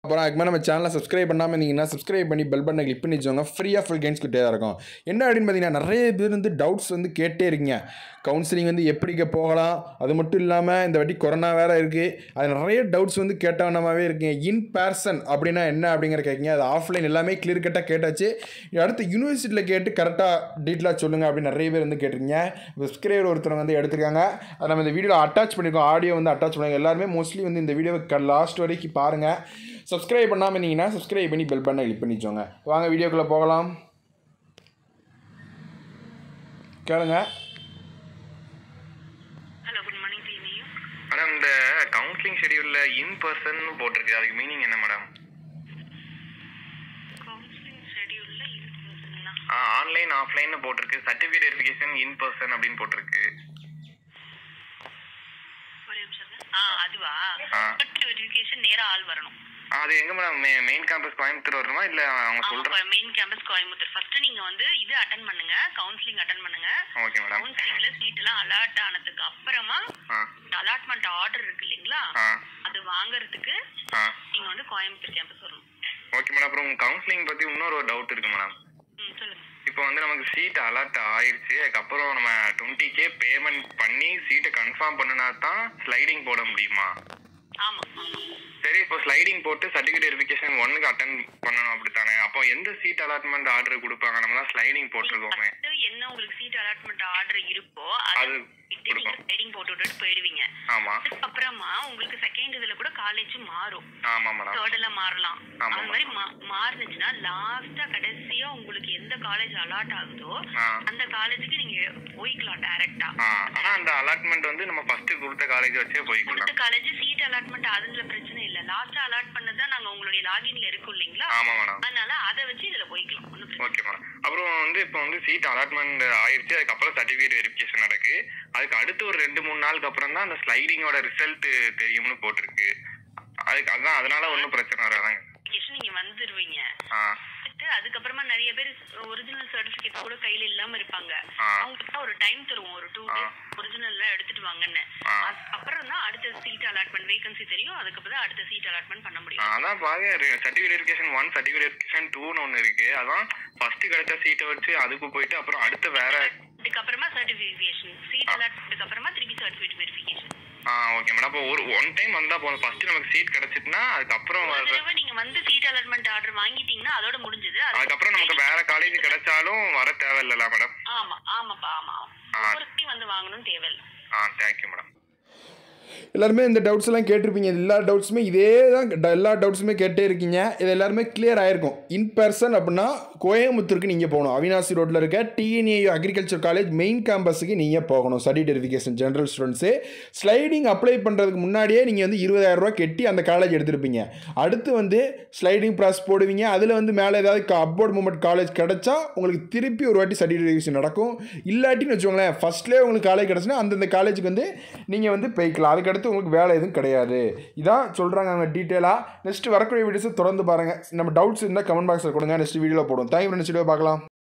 அப்புறம் அதுக்கு மேலே நம்ம சேனலை சப்ஸ்கிரைப் பண்ணாமல் இருந்தீங்கன்னா சப்ஸ்கிரைப் பண்ணி பெல் பட்டனை கிளிக் பண்ணி வச்சோங்க ஃப்ரீயாக ஃபுல் கைன்ஸ் கிட்டே தான் இருக்கும் என்ன அப்படின்னு பார்த்தீங்கன்னா நிறைய பேர் வந்து டவுட்ஸ் வந்து கேட்டே இருக்கீங்க கவுன்சிலிங் வந்து எப்படிக்க போகலாம் அது மட்டும் இல்லாமல் இந்த வாட்டி கொரோனா வேறு இருக்குது அது நிறைய டவுட்ஸ் வந்து கேட்டவனமாகவே இருக்குங்க இன் பர்சன் அப்படின்னா என்ன அப்படிங்கிற கேட்குங்க அது ஆஃப்லைன் எல்லாமே கிளியர் கட்டாக கேட்டாச்சு அடுத்து யூனிவர்சிட்டியில் கேட்டு கரெக்டாக டீட்டெயிலாக சொல்லுங்கள் அப்படின்னு நிறைய பேர் வந்து கேட்டிருக்கீங்க சப்ஸ்கிரைபர் ஒருத்தர் வந்து எடுத்திருக்காங்க அதை நம்ம இந்த வீடியோவில் அட்டாச் பண்ணியிருக்கோம் ஆடியோ வந்து அட்டாச் பண்ணுவாங்க எல்லாருமே மோஸ்ட்லி வந்து இந்த வீடியோவை லாஸ்ட் வரைக்கும் பாருங்கள் சப்ஸ்கிரைப் பண்ணாமல் இருந்தீங்கன்னா சப்ஸ்கிரைப் பண்ணி பெல் பண்ண கிளிக் பண்ணி வச்சோங்க வாங்க வீடியோக்குள்ளே போகலாம் கேளுங்க hello good morning TV madam இந்த கவுன்சிலிங் ஷெடியூல்ல இன் பர்சன் போட்டிருக்கு அதுக்கு மீனிங் என்ன மேடம் கவுன்சிலிங் ஷெடியூல்ல இருக்குங்களா ஆன்லைன் ஆஃப்லைன் போட்டிருக்கு சர்டிஃபிகேட் வெரிஃபிகேஷன் இன் பர்சன் அப்படின்னு போட்டிருக்கு ஒரு நிமிஷம் இருங்க. ஆ அதுவா ஆ. வெரிஃபிகேஷன் நேரா ஆள் வரணும் ஆ, அது எங்க மேடம் மெயின் கேம்பஸ் கோயம்புத்தூர் வரணுமா இல்ல அவங்க சொல்ற ஆமா மெயின் கேம்பஸ் கோயம்புத்தூர் ஃபர்ஸ்ட் நீங்க வந்து இது அட்டன் பண்ணுங்க கவுன்சிலிங் அட்டன் பண்ணுங்க ஓகே மேடம் கவுன்சிலிங்ல சீட் எல்லாம் அலாட் ஆனதுக்கு அப்புறமா ஆ அலாட்மெண்ட் ஆர்டர் இருக்கு இல்லைங்களா ஆ அது வாங்குறதுக்கு ஆ நீங்க வந்து கோயம்புத்தூர் கேம்பஸ் வரணும் ஓகே மேடம் அப்புறம் கவுன்சிலிங் பத்தி இன்னொரு டவுட் இருக்கு மேடம் ம் சொல்லுங்க இப்போ வந்து நமக்கு சீட் அலாட் ஆயிருச்சு அதுக்கப்புறம் நம்ம டுவெண்ட்டி கே பேமெண்ட் பண்ணி சீட்டை கன்ஃபார்ம் பண்ணினா தான் ஸ்லைடிங் போட முடியுமா ஆமா ஆமா சரி இப்போ ஸ்லைடிங் போட்டு சர்டிஃபிகேட் வெரிஃபிகேஷன் ஒன்னுக்கு அட்டன் பண்ணணும் அப்படித்தானே அப்போ எந்த சீட் அலாட்மெண்ட் ஆர்டர் கொடுப்பாங்க நம்ம தான் ஸ்லைடிங் போட்டிருக்கோமே First என்ன உங்களுக்கு சீட் அலாட்மெண்ட் ஆர்டர் இருக்கோ அது அது நீங்க கொடுப்போம். ரைடிங் போட்டு விட்டுட்டு போயிடுவீங்க ஆமா அதுக்கப்புறமா உங்களுக்கு செகண்ட் இதுல கூட காலேஜ் மாறும் ஆமா மேடம் தேர்ட் எல்லாம் மாறலாம் ஆமா. அந்த மாதிரி மா- மாறுனுச்சுன்னா லாஸ்டா கடைசியா உங்களுக்கு எந்த காலேஜ் அலாட் ஆகுதோ ஆ. அந்த காலேஜுக்கு நீங்க போய்க்கலாம் டைரக்டா ஆ ஆனா அந்த அலாட்மெண்ட் வந்து நம்ம ஃபர்ஸ்ட் கொடுத்த காலேஜ் வச்சே கொடுத்த போய்க்கலாம் காலேஜ் சீட் அலாட்மெண்ட் அதுல பிரச்சனை இல்ல லாஸ்டா அலாட் பண்ணதான் நாங்க உங்களுடைய லாகின்ல இருக்கும் இல்லைங்களா ஆமா மேடம் அதனால அதை வச்சு இதுல போய்க்கலாம் ஒண்ணும் பிரச்சனை ஓகே மேடம் அப்புறம் வந்து இப்போ வந்து சீட் அலாட்மெண்ட் ஆயிருச்சு அதுக்கப்புறம் சர்டிஃபிகேட் வெரிஃபிகேஷன் நடக்கு அதுக்கு அடுத்து ஒரு ரெண்டு மூணு நாளுக்கு அப்புறம் தான் அந்த ஸ்லைடிங்கோட ரிசல்ட் தெரியும்னு போட்டிருக்கு அதுக்கு அதான் அதனால ஒன்றும் பிரச்சனை வராதாங்க application நீங்க வந்துருவீங்க ஆ வந்துட்டு அதுக்கப்புறமா நிறைய பேர் ஒரிஜினல் சர்டிபிகேட் கூட கையில இல்லாம இருப்பாங்க ஆ. அவங்களுக்கு ஒரு டைம் தருவோம் ஒரு டூ ஆ. டேஸ் ஒரிஜினல் எடுத்துட்டு வாங்கன்னு ஆ. அப்புறம் தான் அடுத்த சீட் அலாட்மெண்ட் வேகன்சி தெரியும் அதுக்கப்புறம் தான் அடுத்த சீட் அலாட்மெண்ட் பண்ண ஆ, முடியும் அதான் பாருங்க certificate verification one certificate verification டூன்னு ஒன்று இருக்கு அதான் ஃபர்ஸ்ட் கிடைச்ச சீட்டை வச்சு அதுக்கு போயிட்டு அப்புறம் அடுத்து வேற அதுக்கப்புறமா சர்டிபிகேஷன் சீட் அலாட்மெண்ட்டுக்கு அப்புறமா திருப்பி சர்டிஃபிகேட் வெரிஃபிகேஷன் ஆ ஓகே மேடம் அப்போ ஒரு ஒன் டைம் வந்தா போதும் ஃபர்ஸ்ட் நமக்கு சீட் கிடைச்சிட்டுனா அதுக்கப்புறம் ஒரு வர்ற தடவை நீங்க வந்து சீட் அலாட்மெண்ட் ஆர்டர் வாங்கிட்டீங்கன்னா அதோட முடிஞ்சது அது- அதுக்கப்புறம் நமக்கு வேற காலேஜ் கிடைச்சாலும் வர தேவையில்ல மேடம் ஆமா ஆமாப்பா ஆமா ஆ. ஒவ்வொரு time வந்து வாங்கணும்னு தேவையில்லை ஆ தேங்க்யூ மேடம் எல்லாருமே இந்த டவுட்ஸ் எல்லாம் கேட்டிருப்பீங்க எல்லா டவுட்ஸுமே இதே தான் ட- எல்லா டவுட்ஸுமே கேட்டே இருக்கீங்க இது எல்லாருமே கிளியர் ஆயிருக்கும் இன் பர்சன் அப்படின்னா கோயம்புத்தூருக்கு நீங்கள் போகணும் அவினாசி ரோட்டில் இருக்க டிஎன்ஏயு அக்ரிகல்ச்சர் காலேஜ் மெயின் கேம்பஸுக்கு நீங்கள் போகணும் study verification general students sliding apply பண்ணுறதுக்கு முன்னாடியே நீங்கள் வந்து 20000 ரூபாய் கட்டி அந்த காலேஜ் எடுத்திருப்பீங்க அடுத்து வந்து ஸ்லைடிங் ப்ராஸ் போடுவீங்க அதில் வந்து மேலே ஏதாவது அப்வோர்ட் மூமெண்ட் காலேஜ் கிடச்சா உங்களுக்கு திருப்பி ஒரு வாட்டி ஸ்டடி வெரிஃபிகேஷன் நடக்கும் இல்லாட்டின்னு வச்சுக்கோங்களேன் ஃபஸ்ட்லேயே உங்களுக்கு காலேஜ் கிடச்சுன்னா அந்தந்த காலேஜுக்கு வந்து நீங்கள் வந்து போய்க்கலாம் அதுக்கடுத்து உங்களுக்கு வேலை எதுவும் கிடையாது இதான் சொல்கிறாங்க அவங்க டீட்டெயிலாக நெக்ஸ்ட் வரக்கூடிய வீடியோஸை தொடர்ந்து பாருங்கள் நம்ம டவுட்ஸ் இருந்தால் கமெண்ட் பாக்ஸில் கொடுங்க நெக்ஸ்ட் வீடியோவில் போடுவோம் தேங்க்யூ நெக்ஸ்ட் வீடியோ பார்க்கலாம்